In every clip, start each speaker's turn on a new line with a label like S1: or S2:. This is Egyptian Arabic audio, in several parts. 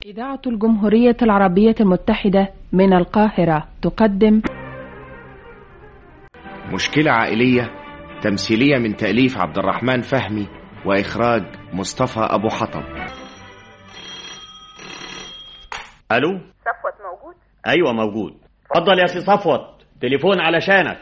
S1: إذاعة الجمهورية العربية المتحدة من القاهرة تقدم
S2: مشكلة عائلية تمثيلية من تأليف عبد الرحمن فهمي وإخراج مصطفى أبو حطب
S3: الو
S4: صفوت موجود
S3: ايوه موجود اتفضل يا سي صفوت تليفون علشانك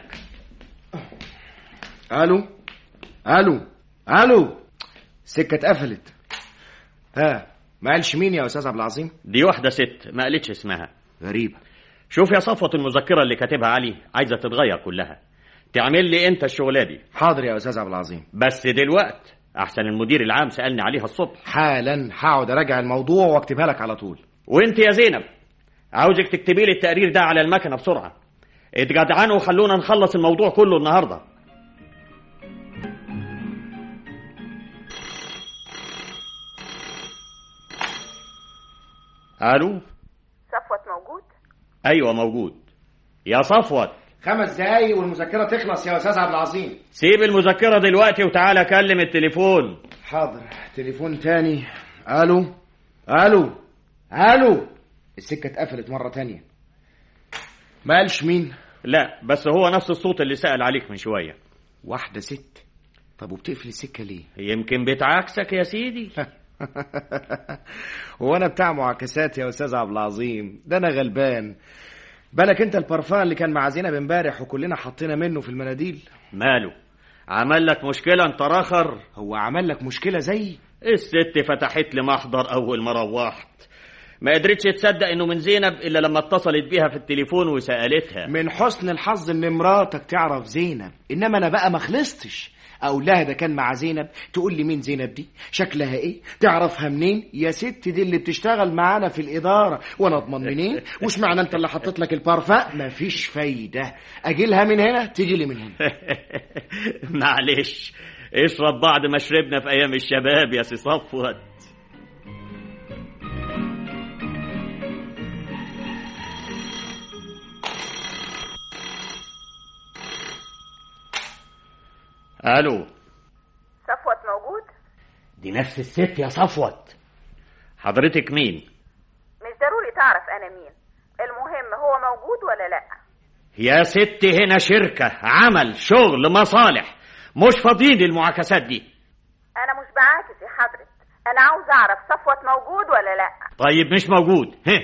S2: ألو ألو ألو السكة اتقفلت ها ما قالش مين يا أستاذ عبد العظيم
S3: دي واحده ست ما قالتش اسمها
S2: غريبة
S3: شوف يا صفوت المذكره اللي كاتبها علي عايزه تتغير كلها تعمل لي انت الشغله دي
S2: حاضر يا أستاذ عبد العظيم
S3: بس دلوقت احسن المدير العام سالني عليها الصبح
S2: حالا هقعد أراجع الموضوع وأكتبها لك على طول
S3: وانت يا زينب عاوزك تكتبي لي التقرير ده على المكنه بسرعه اتجدعنوا وخلونا نخلص الموضوع كله النهارده الو
S4: صفوت موجود
S3: ايوه موجود يا صفوت
S2: خمس دقايق والمذكرة تخلص يا أستاذ عبد العظيم
S3: سيب المذكره دلوقتي وتعالى كلم التليفون
S2: حاضر تليفون تاني ألو ألو ألو السكة اتقفلت مرة تانية ما قالش مين
S3: لا بس هو نفس الصوت اللي سأل عليك من شوية
S2: واحدة ست طب وبتقفل السكة ليه
S3: يمكن بتعاكسك يا سيدي
S2: هو انا بتاع معاكسات يا استاذ عبد العظيم ده انا غلبان بالك انت البرفان اللي كان مع زينب امبارح وكلنا حطينا منه في المناديل
S3: ماله عمل لك مشكلة انت راخر
S2: هو عمل لك مشكلة زي
S3: الست فتحت لي محضر اول ما روحت ما قدرتش تصدق انه من زينب الا لما اتصلت بيها في التليفون وسالتها
S2: من حسن الحظ ان مراتك تعرف زينب انما انا بقى ما خلصتش اقول لها ده كان مع زينب تقول لي مين زينب دي شكلها ايه تعرفها منين يا ست دي اللي بتشتغل معانا في الاداره وانا اضمن منين وش معنى انت اللي حطيت لك البارفان مفيش فايده اجي لها من هنا تيجي لي من هنا
S3: معلش اشرب بعد ما شربنا في ايام الشباب يا سي صفوت الو
S4: صفوت موجود
S3: دي نفس الست يا صفوت حضرتك مين
S4: مش ضروري تعرف انا مين المهم هو موجود ولا لا
S3: يا ست هنا شركة عمل شغل مصالح مش فاضيين المعاكسات دي
S4: انا مش بعاكس يا حضرة انا عاوز اعرف صفوت موجود ولا لا
S3: طيب مش موجود هه.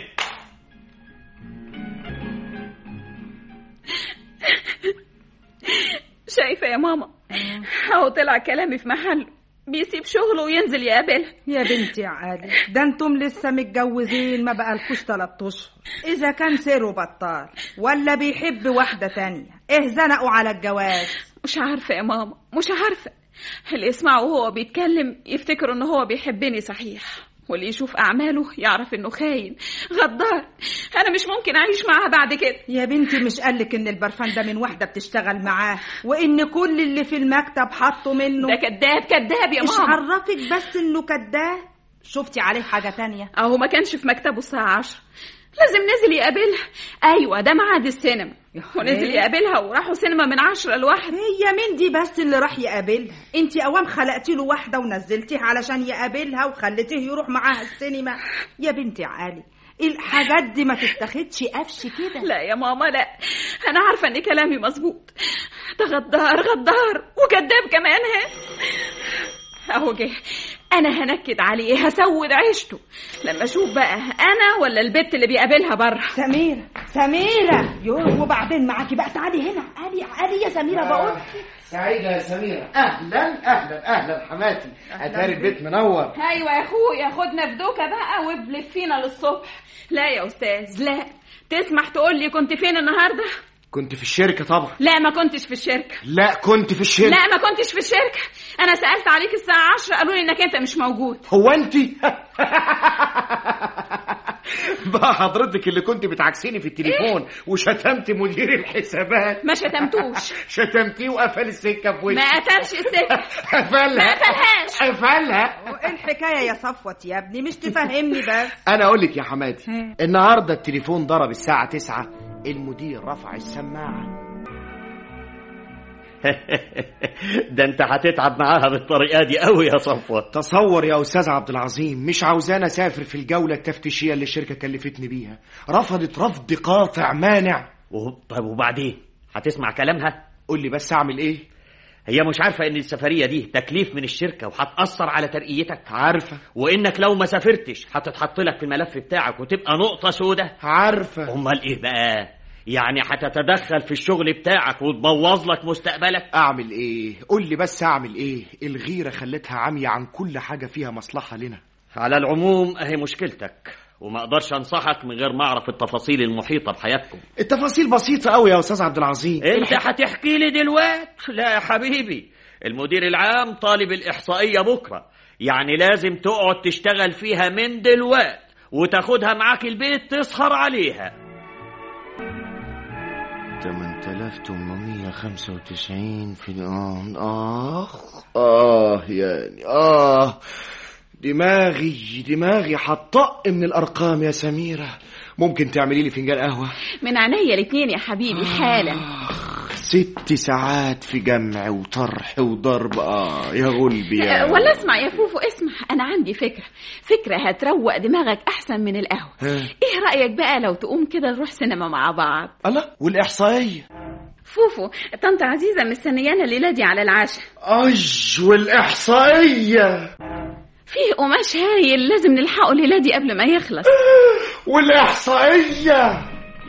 S5: شايفة يا ماما اهو طلع كلامي في محله بيسيب شغله وينزل يقابلها
S6: يا بنتي يا علي ده انتم لسه متجوزين ما بقالكوش تلات اشهر اذا كان سيره بطال ولا بيحب واحده تانية ايه زنقوا على الجواز
S5: مش عارفة يا ماما مش عارفة اللي يسمعه وهو بيتكلم يفتكر ان هو بيحبني صحيح واللي يشوف اعماله يعرف انه خاين غدار انا مش ممكن اعيش معاه بعد كده
S6: يا بنتي مش قالك ان البرفان ده من واحده بتشتغل معاه وان كل اللي في المكتب حطوا منه
S5: ده كذاب كذاب يا
S6: مش
S5: ماما
S6: عرفك بس انه كداب شفتي عليه حاجه تانية
S5: اهو ما كانش في مكتبه الساعة عشرة لازم نزل يقابلها ايوه ده ميعاد السينما
S6: يا
S5: ونزل
S6: حبيبي.
S5: يقابلها وراحوا سينما من عشرة لواحد
S6: هي مين دي بس اللي راح يقابلها انت اوام خلقتي له واحده ونزلتيه علشان يقابلها وخليتيه يروح معاها السينما يا بنتي يا علي الحاجات دي ما تتاخدش قفش كده
S5: لا يا ماما لا انا عارفه ان كلامي مظبوط ده غدار غدار وكذاب كمان ها اهو جه انا هنكد عليه هسود عيشته لما اشوف بقى انا ولا البت اللي بيقابلها بره
S6: سميرة سميرة يوه وبعدين معاكي بقى تعالي هنا تعالي تعالي يا سميرة بقول
S2: سعيدة يا سميرة أهلا أهلا أهلا حماتي أتاري البيت منور
S5: ايوه يا اخويا خدنا في دوكه بقى وابلف فينا للصبح لا يا استاذ لا تسمح تقول لي كنت فين النهارده
S2: كنت في الشركة طبعا
S5: لا ما كنتش في الشركه
S2: لا كنت في الشركة
S5: لا ما كنتش في الشركه انا سالت عليك الساعه 10 قالوا لي انك انت مش موجود
S2: هو انت بقى حضرتك اللي كنت بتعكسيني في التليفون وشتمت مدير الحسابات
S5: ما شتمتوش
S2: شتمتيه وقفل السكه في وشي
S5: ما قتلش السكه
S2: قفلها
S5: ما قفلهاش.
S2: قفلها
S6: وايه الحكاية يا صفوت يا ابني مش تفهمني بس
S2: انا اقول لك يا حماتي
S6: ها.
S2: النهارده التليفون ضرب الساعه 9 المدير رفع السماعه
S3: ده انت هتتعب معاها بالطريقه دي قوي يا صفوه
S2: تصور يا استاذ عبد العظيم مش عاوزاني اسافر في الجوله التفتيشيه اللي الشركه كلفتني بيها رفضت رفض قاطع مانع
S3: و- طيب وبعدين هتسمع كلامها
S2: قول لي بس اعمل ايه
S3: هي مش عارفه ان السفريه دي تكليف من الشركه وهتاثر على ترقيتك
S2: عارفه
S3: وانك لو ما سافرتش هتتحط لك في الملف بتاعك وتبقى نقطه سودة
S2: عارفه
S3: امال ايه بقى يعني هتتدخل في الشغل بتاعك وتبوظ لك مستقبلك
S2: اعمل ايه قول لي بس اعمل ايه الغيره خلتها عمية عن كل حاجه فيها مصلحه لنا
S3: على العموم اهي مشكلتك وما اقدرش انصحك من غير ما اعرف التفاصيل المحيطه بحياتكم
S2: التفاصيل بسيطه قوي يا استاذ عبد العظيم
S3: انت هتحكي لي دلوقتي لا يا حبيبي المدير العام طالب الاحصائيه بكره يعني لازم تقعد تشتغل فيها من دلوقتي وتاخدها معاك البيت تسهر عليها
S2: 8895 في الآن آخ آه يعني آه دماغي دماغي هتطق من الأرقام يا سميرة ممكن تعملي لي فنجان قهوة
S5: من عينيا الاتنين يا حبيبي حالا
S2: ست ساعات في جمع وطرح وضرب آه يا غلبي يا
S5: أه، ولا اسمع يا فوفو اسمع انا عندي فكره فكره هتروق دماغك احسن من القهوه
S2: ها.
S5: ايه رايك بقى لو تقوم كده نروح سينما مع بعض
S2: الله والإحصائية
S5: فوفو طنط عزيزه مستنيانا الليله دي على العشاء
S2: أج والإحصائية
S5: فيه قماش هايل لازم نلحقه الليله دي قبل ما يخلص
S2: والإحصائية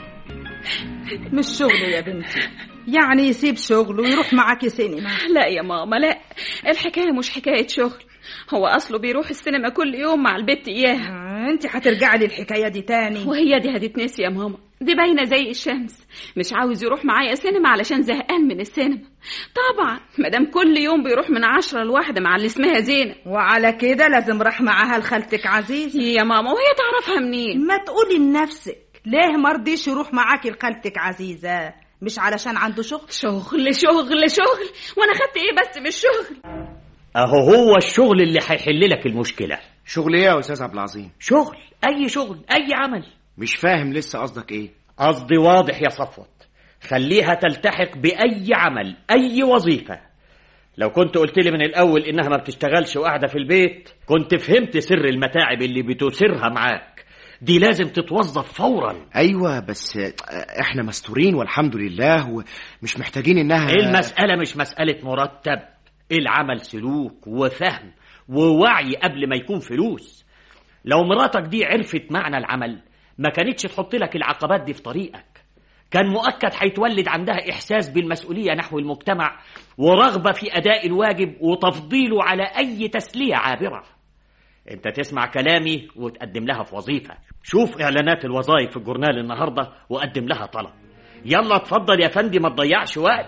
S6: مش شغله يا بنتي يعني يسيب شغله ويروح معاكي سينما
S5: لا يا ماما لا الحكايه مش حكايه شغل هو اصله بيروح السينما كل يوم مع البت اياها
S6: آه، انت هترجعي للحكايه دي تاني
S5: وهي دي هتتنسي يا ماما دي باينه زي الشمس مش عاوز يروح معايا سينما علشان زهقان من السينما طبعا مادام كل يوم بيروح من عشرة لواحدة مع اللي اسمها زينب
S6: وعلى كده لازم راح معاها لخالتك عزيز
S5: يا ماما وهي تعرفها منين
S6: ما تقولي لنفسك ليه مرضيش يروح معاكي لخالتك عزيزة مش علشان عنده شغل
S5: شغل شغل شغل وانا خدت ايه بس من الشغل
S3: اهو هو الشغل اللي هيحل لك المشكله
S2: شغل إيه يا أستاذ عبد العظيم
S3: شغل اي شغل اي عمل
S2: مش فاهم لسه قصدك إيه
S3: قصدي واضح يا صفوت خليها تلتحق بأي عمل أي وظيفة لو كنت قلت لي من الأول إنها ما بتشتغلش وقاعدة في البيت كنت فهمت سر المتاعب اللي بتثيرها معاك دي لازم تتوظف فورا
S2: ايوه بس آه، احنا مستورين والحمد لله ومش محتاجين انها
S3: المسألة مش مسألة مرتب العمل سلوك وفهم ووعي قبل ما يكون فلوس لو مراتك دي عرفت معنى العمل ما كانتش تحط لك العقبات دي في طريقك كان مؤكد هيتولد عندها إحساس بالمسؤولية نحو المجتمع ورغبة في أداء الواجب وتفضيله على أي تسلية عابرة انت تسمع كلامي وتقدم لها في وظيفة شوف اعلانات الوظائف في الجورنال النهاردة وقدم لها طلب يلا اتفضل يا فندي ما تضيعش وقت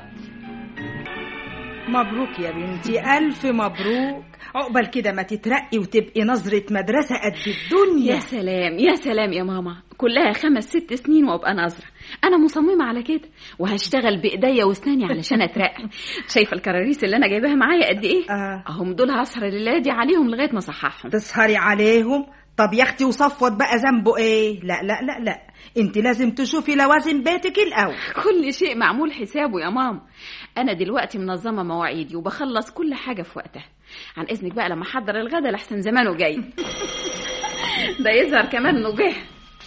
S6: مبروك يا بنتي ألف مبروك عقبال كده ما تترقي وتبقي نظرة مدرسة قد الدنيا
S5: يا سلام يا سلام يا ماما كلها خمس ست سنين وابقى ناظرة أنا مصممة على كده وهشتغل بإيديا وأسناني علشان أترقى شايفة الكراريس اللي أنا جايباها معايا قد إيه؟
S6: آه.
S5: أهم دول هسهر الليلة دي عليهم لغاية ما أصححهم
S6: تسهري عليهم طب يا اختي وصفوت بقى ذنبه ايه لا لا لا لا انت لازم تشوفي لوازم بيتك الاول
S5: كل شيء معمول حسابه يا ماما أنا دلوقتي منظمة مواعيدي وبخلص كل حاجة في وقتها عن إذنك بقى لما أحضر الغدا لحسن زمانه جاي ده يظهر كمان إنه جه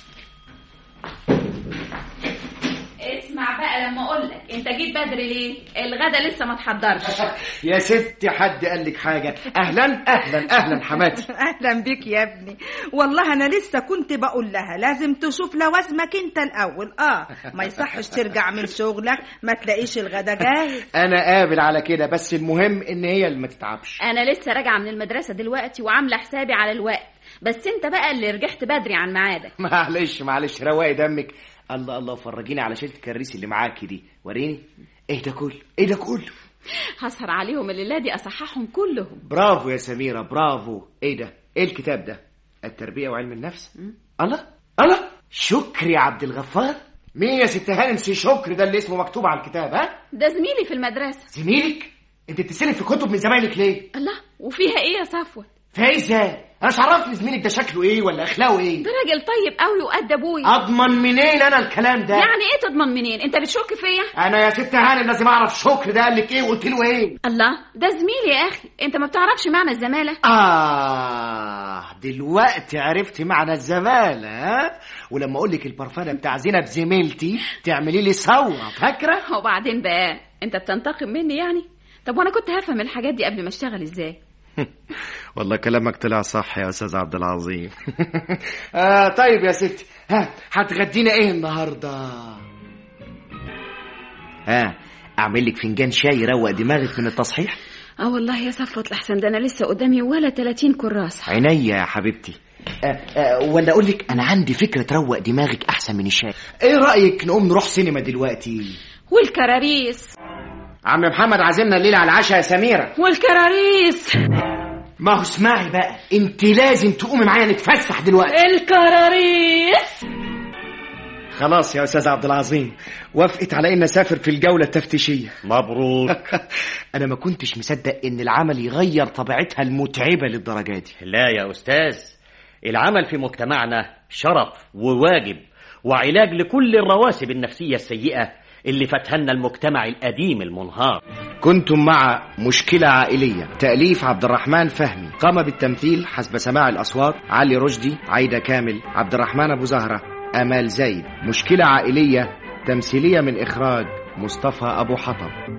S5: اسمع بقى لما اقول لك انت جيت بدري ليه الغدا لسه ما اتحضرش
S2: يا ستي حد قال لك حاجه اهلا اهلا اهلا حماتي
S6: اهلا بك يا ابني والله انا لسه كنت بقول لها لازم تشوف لوازمك انت الاول اه ما يصحش ترجع من شغلك ما تلاقيش الغدا جاهز
S2: انا قابل على كده بس المهم ان هي اللي ما تتعبش
S5: انا لسه راجعه من المدرسه دلوقتي وعامله حسابي على الوقت بس انت بقى اللي رجعت بدري عن ميعادك
S2: معلش معلش رواقي دمك الله الله فرجيني على شيلة الكريس اللي معاكي دي وريني ايه ده كله ايه ده كله
S5: هسهر عليهم الليله دي اصححهم كلهم
S2: برافو يا سميرة برافو ايه ده ايه الكتاب ده التربية وعلم النفس الله الله شكري يا عبد الغفار مين يا ست هانم سي شكري ده اللي اسمه مكتوب على الكتاب ها
S5: ده زميلي في المدرسه
S2: زميلك انت بتستلف في كتب من زمايلك ليه
S5: الله وفيها ايه يا صفوت
S2: فايزة انا مش عرفني زميلك ده شكله ايه ولا اخلاقه ايه
S5: ده راجل طيب قوي وقد ابوي
S2: اضمن منين انا الكلام ده
S5: يعني ايه تضمن منين انت بتشك فيا
S2: انا يا ست هانم لازم اعرف شكر ده قال لك ايه وقلت له ايه
S5: الله ده زميلي يا اخي انت ما بتعرفش معنى الزماله
S2: آه دلوقتي عرفت معنى الزمالة ها ولما أقول لك البرفانة بتاع زينب زميلتي تعملي لي سوا فاكرة؟
S5: وبعدين بقى انت بتنتقم مني يعني طب وانا كنت هفهم الحاجات دي قبل ما اشتغل ازاي
S2: والله كلامك طلع صح يا أستاذ عبد العظيم آه طيب يا ستي ها هتغدينا إيه النهاردة؟ ها أعمل لك فنجان شاي يروق دماغك من التصحيح؟
S5: اه والله يا صفوت لحسن ده انا لسه قدامي ولا 30 كراسه
S2: عينيا يا حبيبتي أه أه ولا اقول لك انا عندي فكره تروق دماغك احسن من الشاي ايه رايك نقوم نروح سينما دلوقتي
S5: والكراريس
S2: عم محمد عازمنا الليله على العشاء يا سميره
S5: والكراريس
S2: ما هو اسمعي بقى انت لازم تقومي معايا نتفسح دلوقتي
S5: الكراريس
S2: خلاص يا استاذ عبد العظيم وافقت على ان اسافر في الجوله التفتيشيه
S3: مبروك
S2: انا ما كنتش مصدق ان العمل يغير طبيعتها المتعبه للدرجه دي
S3: لا يا أستاذ العمل في مجتمعنا شرف وواجب وعلاج لكل الرواسب النفسية السيئة اللي فتهنا المجتمع القديم المنهار
S2: كنتم مع مشكلة عائلية تأليف عبد الرحمن فهمي قام بالتمثيل حسب سماع الأصوات علي رشدي عايدة كامل عبد الرحمن أبو زهرة أمال زايد مشكلة عائلية تمثيلية من إخراج مصطفى أبو حطب